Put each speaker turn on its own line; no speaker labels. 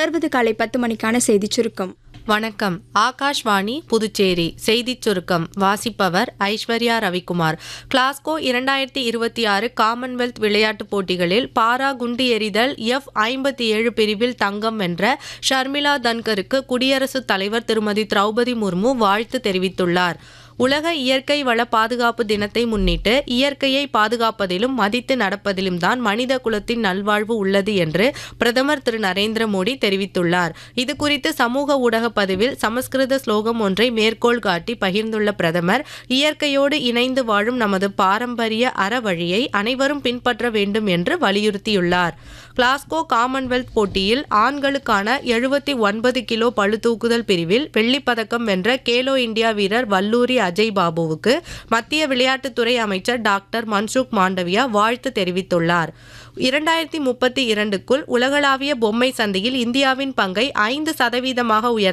தொடர்வது காலை பத்து மணிக்கான செய்திச் சுருக்கம்
வணக்கம் ஆகாஷ்வாணி புதுச்சேரி செய்திச் சுருக்கம் வாசிப்பவர் ஐஸ்வர்யா ரவிக்குமார் கிளாஸ்கோ இரண்டாயிரத்தி இருபத்தி ஆறு காமன்வெல்த் விளையாட்டுப் போட்டிகளில் பாரா குண்டு எறிதல் எஃப் ஐம்பத்தி ஏழு பிரிவில் தங்கம் வென்ற ஷர்மிளா தன்கருக்கு குடியரசுத் தலைவர் திருமதி திரௌபதி முர்மு வாழ்த்து தெரிவித்துள்ளார் உலக இயற்கை வள பாதுகாப்பு தினத்தை முன்னிட்டு இயற்கையை பாதுகாப்பதிலும் மதித்து நடப்பதிலும் தான் மனித குலத்தின் நல்வாழ்வு உள்ளது என்று பிரதமர் திரு நரேந்திர மோடி தெரிவித்துள்ளார் இது குறித்து சமூக ஊடக பதிவில் சமஸ்கிருத ஸ்லோகம் ஒன்றை மேற்கோள் காட்டி பகிர்ந்துள்ள பிரதமர் இயற்கையோடு இணைந்து வாழும் நமது பாரம்பரிய அறவழியை அனைவரும் பின்பற்ற வேண்டும் என்று வலியுறுத்தியுள்ளார் கிளாஸ்கோ காமன்வெல்த் போட்டியில் ஆண்களுக்கான எழுபத்தி ஒன்பது கிலோ பளுதூக்குதல் பிரிவில் வெள்ளிப் பதக்கம் வென்ற கேலோ இந்தியா வீரர் வல்லூரி அஜய் பாபுவுக்கு மத்திய விளையாட்டுத்துறை அமைச்சர் டாக்டர் மன்சுக் மாண்டவியா வாழ்த்து தெரிவித்துள்ளார் இரண்டாயிரத்தி முப்பத்தி இரண்டுக்குள் உலகளாவிய பொம்மை சந்தையில் இந்தியாவின் பங்கை ஐந்து சதவீதமாக உயர்த்த